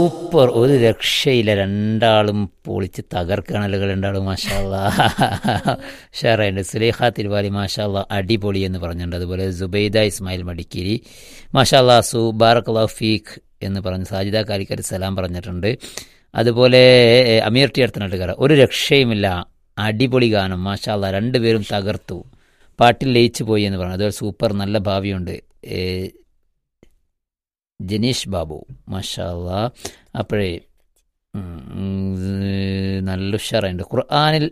Super ഒരു രക്ഷയില്ല രണ്ടാളും പൊളിച്ച് തകർക്കണലുകൾ രണ്ടാളും മാഷാല്ല ഷാറുണ്ട് സുലേഖ തിരുവാലി മാഷാല്ല അടിപൊളി എന്ന് പറഞ്ഞിട്ടുണ്ട് അതുപോലെ സുബൈദ ഇസ്മായിൽ മടിക്കേരി മാഷാല്ല സു ബാറക് ഫീഖ് എന്ന് പറഞ്ഞ് സാജിദ കാലിക്കറ്റ് സലാം പറഞ്ഞിട്ടുണ്ട് അതുപോലെ അമീർ ടി അടുത്തനാട്ടുകാർ ഒരു രക്ഷയുമില്ല അടിപൊളി ഗാനം മാഷാല്ല രണ്ടുപേരും തകർത്തു പാട്ടിൽ ലയിച്ചു പോയി എന്ന് പറഞ്ഞു അതുപോലെ സൂപ്പർ നല്ല ഭാവിയുണ്ട് ജനീഷ് ബാബു മഷാല്ല അപ്പോഴേ നല്ല ഉഷാറുണ്ട് ഖുർആാനിൽ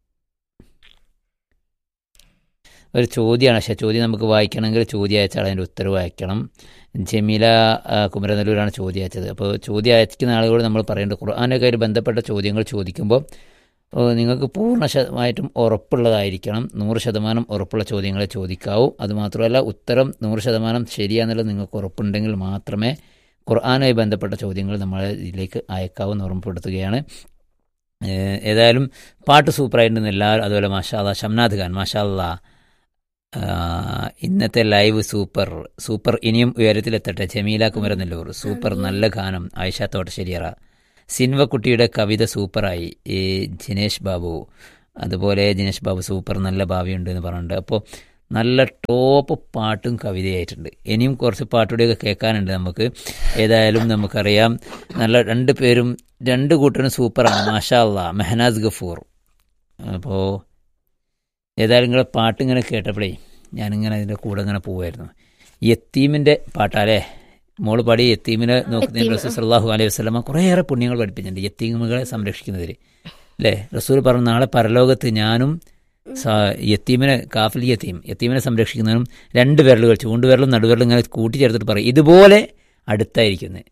ഒരു ചോദ്യമാണ് പക്ഷേ ചോദ്യം നമുക്ക് വായിക്കണമെങ്കിൽ ചോദ്യം അയച്ചാൽ അതിൻ്റെ ഉത്തരവ് അയക്കണം ജമീല കുമരനെല്ലൂരാണ് ചോദ്യം അയച്ചത് അപ്പോൾ ചോദ്യം അയക്കുന്ന ആളുകളോട് നമ്മൾ പറയേണ്ടത് ഖുർആാനൊക്കെ ആയിട്ട് ബന്ധപ്പെട്ട ചോദ്യങ്ങൾ ചോദിക്കുമ്പോൾ നിങ്ങൾക്ക് പൂർണ്ണമായിട്ടും ഉറപ്പുള്ളതായിരിക്കണം നൂറ് ശതമാനം ഉറപ്പുള്ള ചോദ്യങ്ങളെ ചോദിക്കാവൂ അതുമാത്രമല്ല ഉത്തരം നൂറ് ശതമാനം ശരിയാണെന്നുള്ളത് നിങ്ങൾക്ക് ഉറപ്പുണ്ടെങ്കിൽ മാത്രമേ ഖുർആാനുമായി ബന്ധപ്പെട്ട ചോദ്യങ്ങൾ നമ്മളെ ഇതിലേക്ക് അയക്കാവെന്ന് ഓർമ്മപ്പെടുത്തുകയാണ് ഏതായാലും പാട്ട് സൂപ്പറായിട്ടുണ്ടെന്ന് എല്ലാവരും അതുപോലെ മാഷാല്ല ഷംനാഥ് ഖാൻ മാഷാല്ല ഇന്നത്തെ ലൈവ് സൂപ്പർ സൂപ്പർ ഇനിയും ഉയരത്തിലെത്തട്ടെ ജമീല കുമരനെല്ലൂർ സൂപ്പർ നല്ല ഗാനം ആയിഷ തോട്ടശ്ശേരിയറ സിൻവക്കുട്ടിയുടെ കവിത സൂപ്പറായി ഈ ജിനേഷ് ബാബു അതുപോലെ ജിനേഷ് ബാബു സൂപ്പർ നല്ല ഭാവിയുണ്ട് എന്ന് പറഞ്ഞിട്ടുണ്ട് അപ്പോൾ നല്ല ടോപ്പ് പാട്ടും കവിതയായിട്ടുണ്ട് ഇനിയും കുറച്ച് പാട്ടുകൂടിയൊക്കെ കേൾക്കാനുണ്ട് നമുക്ക് ഏതായാലും നമുക്കറിയാം നല്ല രണ്ട് പേരും രണ്ട് കൂട്ടരും സൂപ്പറാണ് മാഷാ അല്ലാ മെഹനാസ് ഗഫൂർ അപ്പോൾ ഏതായാലും നിങ്ങളെ പാട്ട് ഇങ്ങനെ കേട്ടപ്പോഴേ ഞാനിങ്ങനെ അതിൻ്റെ കൂടെ ഇങ്ങനെ പോവായിരുന്നു യത്തീമിൻ്റെ പാട്ടാലേ മോള് പാടി യത്തീമിനെ നോക്കുന്ന റസൂൽ സല്ലാഹു അലൈഹി വസ്ലമ കുറേയേറെ പുണ്യങ്ങൾ പഠിപ്പിച്ചിട്ടുണ്ട് യത്തീമുകളെ സംരക്ഷിക്കുന്നതിൽ അല്ലേ റസൂൽ പറഞ്ഞു നാളെ പരലോകത്ത് ഞാനും യത്തീമിനെ കാഫിൽ യത്തീം യത്തീമിനെ സംരക്ഷിക്കുന്നതിനും രണ്ട് വിരലുകൾ ചൂണ്ടുവിരലും നടുവിരലും ഇങ്ങനെ കൂട്ടിച്ചേർത്തിട്ട് പറയും ഇതുപോലെ അടുത്തായിരിക്കുന്നത്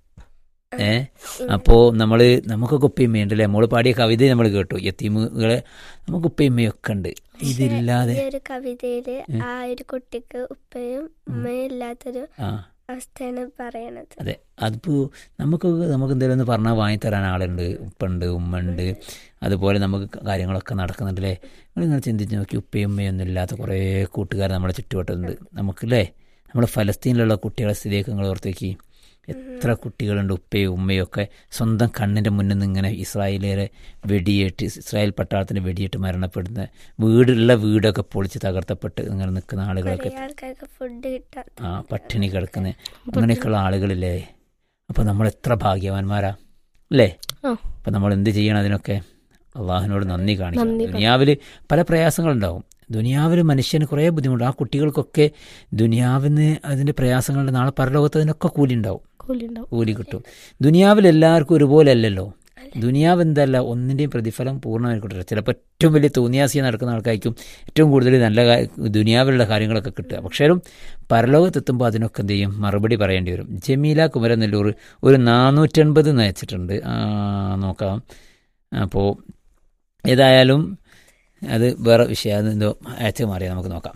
ഏ അപ്പോൾ നമ്മൾ നമുക്കൊക്കെ ഉപ്പയമ്മയുണ്ടല്ലേ മോള് പാടിയ കവിത നമ്മൾ കേട്ടു യത്തീമുകളെ നമുക്ക് ഉപ്പയമ്മയൊക്കെ ഉണ്ട് ഇതില്ലാതെ ഒരു കവിതയില് ആ ഒരു കുട്ടിക്ക് ഉപ്പയും ഉമ്മയും ഇല്ലാത്തൊരു അവസ്ഥയാണ് പറയണത് അതെ അതിപ്പോൾ നമുക്ക് നമുക്ക് എന്തെങ്കിലും ഒന്ന് പറഞ്ഞാൽ വാങ്ങിത്തരാൻ ആളുണ്ട് ഉപ്പുണ്ട് ഉമ്മ ഉണ്ട് അതുപോലെ നമുക്ക് കാര്യങ്ങളൊക്കെ നടക്കുന്നുണ്ടല്ലേ നിങ്ങളിങ്ങനെ ചിന്തിച്ച് നോക്കി ഉപ്പയും ഉമ്മയൊന്നും ഇല്ലാത്ത കുറേ കൂട്ടുകാർ നമ്മുടെ ചുറ്റുവട്ടമുണ്ട് നമുക്കല്ലേ നമ്മുടെ ഫലസ്തീനിലുള്ള കുട്ടികളെ സ്ഥിതിയൊക്കെ നിങ്ങൾ ഓർത്തേക്ക് എത്ര കുട്ടികളുണ്ട് ഉപ്പയും ഉമ്മയും ഒക്കെ സ്വന്തം കണ്ണിൻ്റെ മുന്നിൽ നിന്ന് ഇങ്ങനെ ഇസ്രായേലിലെ വെടിയേറ്റ് ഇസ്രായേൽ പട്ടാളത്തിന് വെടിയേറ്റ് മരണപ്പെടുന്ന വീടുള്ള വീടൊക്കെ പൊളിച്ച് തകർത്തപ്പെട്ട് ഇങ്ങനെ നിൽക്കുന്ന ആളുകളൊക്കെ ഫുഡ് ആ പട്ടിണി കിടക്കുന്ന അങ്ങനെയൊക്കെയുള്ള ആളുകളില്ലേ അപ്പോൾ നമ്മൾ എത്ര ഭാഗ്യവാന്മാരാ അല്ലേ അപ്പം നമ്മൾ എന്ത് ചെയ്യണം അതിനൊക്കെ അള്ളാഹുവിനോട് നന്ദി കാണിക്കണം ദുനിയാവിൽ പല പ്രയാസങ്ങളുണ്ടാവും ദുനിയാവിൽ മനുഷ്യന് കുറേ ബുദ്ധിമുട്ട് ആ കുട്ടികൾക്കൊക്കെ ദുനിയാവിന് അതിൻ്റെ പ്രയാസങ്ങളുടെ നാളെ പരലോകത്ത് അതിനൊക്കെ കൂലി ഉണ്ടാവും കൂലി കിട്ടും ദുനിയാവിൽ എല്ലാവർക്കും ഒരുപോലെ അല്ലല്ലോ ദുനിയാവ് എന്തല്ല ഒന്നിൻ്റെയും പ്രതിഫലം പൂർണ്ണമായി കിട്ടില്ല ചിലപ്പോൾ ഏറ്റവും വലിയ തോന്നിയാസിയ നടക്കുന്ന ആൾക്കാർക്കും ഏറ്റവും കൂടുതൽ നല്ല ദുനിയാവിലുള്ള കാര്യങ്ങളൊക്കെ കിട്ടുക പക്ഷേ പരലോകത്തെത്തുമ്പോൾ അതിനൊക്കെ എന്ത് ചെയ്യും മറുപടി പറയേണ്ടി വരും ജമീല കുമരനെല്ലൂർ ഒരു നാനൂറ്റൻപത് നയിച്ചിട്ടുണ്ട് നോക്കാം അപ്പോൾ ഏതായാലും അത് വേറെ വിഷയം അത് എന്തോ അയച്ചു മാറിയാൽ നമുക്ക് നോക്കാം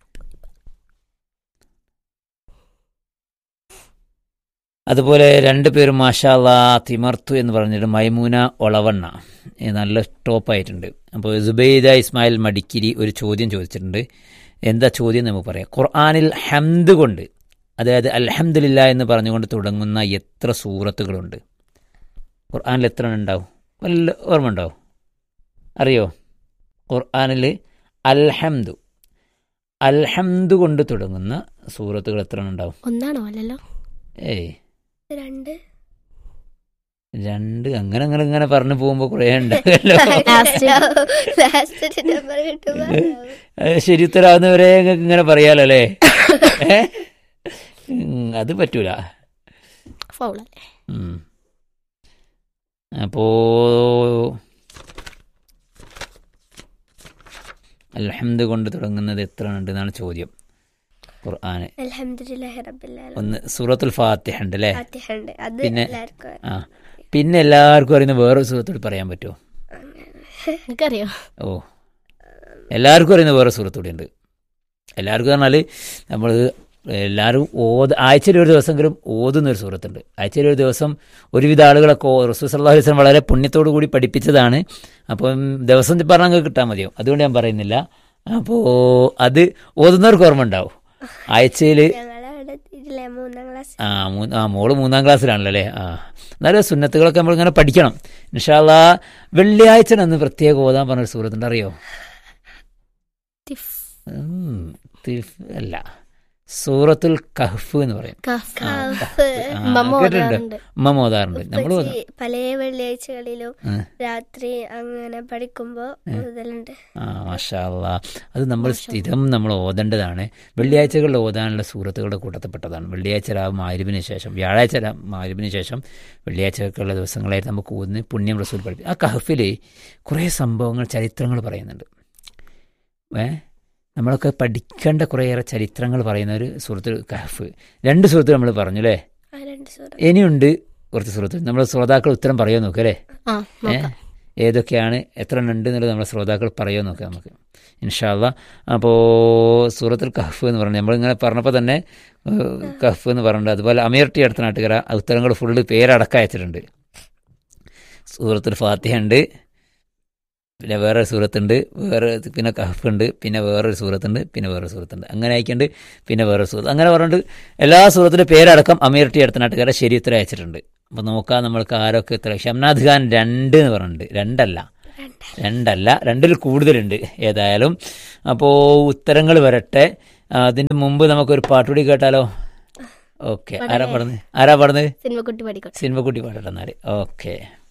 അതുപോലെ രണ്ട് പേരും മാഷാല്ല തിമർത്തു എന്ന് പറഞ്ഞിട്ട് മൈമൂന ഒളവണ്ണ നല്ല ടോപ്പായിട്ടുണ്ട് അപ്പോൾ സുബൈദ ഇസ്മായിൽ മടിക്കിരി ഒരു ചോദ്യം ചോദിച്ചിട്ടുണ്ട് എന്താ ചോദ്യം നമുക്ക് പറയാം ഖുർആാനിൽ ഹംദ് കൊണ്ട് അതായത് അൽഹംദുലില്ല എന്ന് പറഞ്ഞുകൊണ്ട് തുടങ്ങുന്ന എത്ര സൂറത്തുകളുണ്ട് ഖുർആാനിൽ എത്ര ഉണ്ടാവും വല്ല ഓർമ്മ ഉണ്ടാവും അറിയോ ഖുർആാനിൽ അൽഹംദു അൽഹംദു കൊണ്ട് തുടങ്ങുന്ന സൂറത്തുകൾ എത്ര ഉണ്ടാവും ഒന്നാണോ അല്ലല്ലോ ഏയ് രണ്ട് രണ്ട് അങ്ങനെ അങ്ങനെ ഇങ്ങനെ പറഞ്ഞു പോകുമ്പോ കുറെ ഉണ്ടാവല്ലോ ശരി ഉത്തരാവുന്നവരെ ഇങ്ങനെ പറയാലോ അല്ലേ അത് പറ്റൂല അപ്പോ അൽഹംദ് കൊണ്ട് തുടങ്ങുന്നത് എത്ര ഉണ്ട് എന്നാണ് ചോദ്യം ഖുർആന് ഒന്ന് സൂറത്തുൽ ഫാത്തിഹ ഉണ്ട് അല്ലേ പിന്നെ ആ പിന്നെ എല്ലാവർക്കും അറിയുന്ന വേറെ സുഹൃത്തോട് പറയാൻ പറ്റുമോ എനിക്കറിയോ ഓ എല്ലാവർക്കും അറിയുന്ന വേറെ സുഹൃത്തൂടെ ഉണ്ട് എല്ലാവർക്കും പറഞ്ഞാൽ നമ്മൾ എല്ലാവരും ഓത് ആഴ്ചയിൽ ഒരു ദിവസമെങ്കിലും ഓതുന്ന ഒരു സുഹൃത്തുണ്ട് ആഴ്ചയിൽ ഒരു ദിവസം ഒരുവിധ ആളുകളൊക്കെ റസൂൽ സല്ലാഹു അലൈഹി വസല്ലം വളരെ പുണ്യത്തോടു കൂടി പഠിപ്പിച്ചതാണ് അപ്പം ദിവസം പറഞ്ഞാൽ കിട്ടാൽ മതിയോ അതുകൊണ്ട് ഞാൻ പറയുന്നില്ല അപ്പോൾ അത് ഓതുന്നവർക്ക് ഓർമ്മ ഉണ്ടാവും ആഴ്ചയിൽ ഞങ്ങളവിടെ ഇല്ല മൂന്നാം ക്ലാസ് ആ മൂന്ന് ആ മോള് മൂന്നാം ക്ലാസ്സിലാണല്ലോ അല്ലേ ആ എന്നാലും സുന്നത്തുകളൊക്കെ നമ്മൾ ഇങ്ങനെ പഠിക്കണം ഇൻഷാല്ല വെള്ളിയാഴ്ച അന്ന് പ്രത്യേക ഓതാൻ പറഞ്ഞൊരു സുഹൃത്തുണ്ട് അറിയോ തിഫ് ഉം, തിഫ് അല്ല സൂറത്തുൽ കഹ്ഫ് എന്ന് പറയും കഫ് കഫ് ആ, മമ്മ കേട്ടിട്ടുണ്ട് ഓതാറുണ്ട്. ഉമ്മ ഓതാറുണ്ട് നമ്മൾ ഉപ്പച്ചി പല വെള്ളിയാഴ്ചകളിലും ഉം. രാത്രി അങ്ങനെ പഠിക്കുമ്പോ മുതലുണ്ട് ആ മാഷാ അല്ലാ. അത് നമ്മൾ സ്ഥിരം നമ്മൾ ഓതേണ്ടതാണ് വെള്ളിയാഴ്ചകളിൽ ഓതാനുള്ള സൂറത്തുകളുടെ കൂട്ടത്തിൽപ്പെട്ടതാണ് വെള്ളിയാഴ്ച രാവ് മാരിബിന് ശേഷം വ്യാഴാഴ്ച രാ- മാരിബിന് ശേഷം വെള്ളിയാഴ്ചക്കുള്ള ദിവസങ്ങളായിട്ട് നമുക്ക് ഓതുന്ന പുണ്യം റസൂൽ പഠിപ്പിക്കും ആ കഹഫിൽ കുറേ സംഭവങ്ങൾ ചരിത്രങ്ങൾ പറയുന്നുണ്ട് ഏ നമ്മളൊക്കെ പഠിക്കേണ്ട കുറേയേറെ ചരിത്രങ്ങൾ പറയുന്ന ഒരു സുഹൃത്ത് കഹഫ് രണ്ട് സുഹൃത്ത് നമ്മൾ പറഞ്ഞു അല്ലേ ആ രണ്ട് സൂറ ഇനിയുണ്ട് കുറച്ച് സുഹൃത്ത് നമ്മൾ ശ്രോതാക്കൾ ഉത്തരം പറയുമോ നോക്കുക അല്ലേ ആ ഏ? നോക്കാം ഏതൊക്കെയാണ് എത്ര എണ്ണം ഉണ്ട് എന്നുള്ളത് നമ്മളെ ശ്രോതാക്കൾ പറയുമോ നോക്കാം നമുക്ക് ഇൻഷാല്ല അപ്പോൾ സൂറത്തുൽ കഹഫ് എന്ന് പറഞ്ഞു നമ്മളിങ്ങനെ പറഞ്ഞപ്പോൾ തന്നെ ഏഹ്, കഹഫ് എന്ന് പറഞ്ഞിട്ടുണ്ട് അതുപോലെ അമീർ ടി അടുത്ത നാട്ടുകാര ആ ഉത്തരങ്ങൾ ഫുള്ള് പേരടക്കം അയച്ചിട്ടുണ്ട് സൂറത്തുൽ ഫാത്തിഹ ഉണ്ട് പിന്നെ വേറൊരു സൂറത്തുണ്ട് വേറെ പിന്നെ കഹഫ് ഉണ്ട് പിന്നെ വേറൊരു സൂറത്തുണ്ട് പിന്നെ വേറൊരു സൂറത്തുണ്ട് അങ്ങനെ അയക്കുന്നുണ്ട് പിന്നെ വേറൊരു സൂറത്ത് അങ്ങനെ പറഞ്ഞിട്ട് എല്ലാ സൂറത്തിൻ്റെ പേരടക്കം അമീർ ടി അടുത്ത നാട്ടുകാരെ ശരി ഉത്തരം അയച്ചിട്ടുണ്ട് അപ്പോൾ നോക്കാം നമ്മൾക്ക് ആരൊക്കെ ഇത്ര ഷംനാഥ് ഖാൻ രണ്ട് എന്ന് പറഞ്ഞിട്ടുണ്ട് രണ്ടല്ല രണ്ടല്ല രണ്ടിൽ കൂടുതലുണ്ട് ഏതായാലും അപ്പോൾ ഉത്തരങ്ങൾ വരട്ടെ അതിന് മുമ്പ് നമുക്കൊരു പാട്ടുകൂടി കേട്ടാലോ ഓക്കെ ആരാ പറഞ്ഞത് ആരാ പറഞ്ഞത് സിനിമക്കുട്ടി പഠിക്കട്ടെ സിനിമക്കുട്ടി പാടട്ടെ എന്നാൽ ഓക്കെ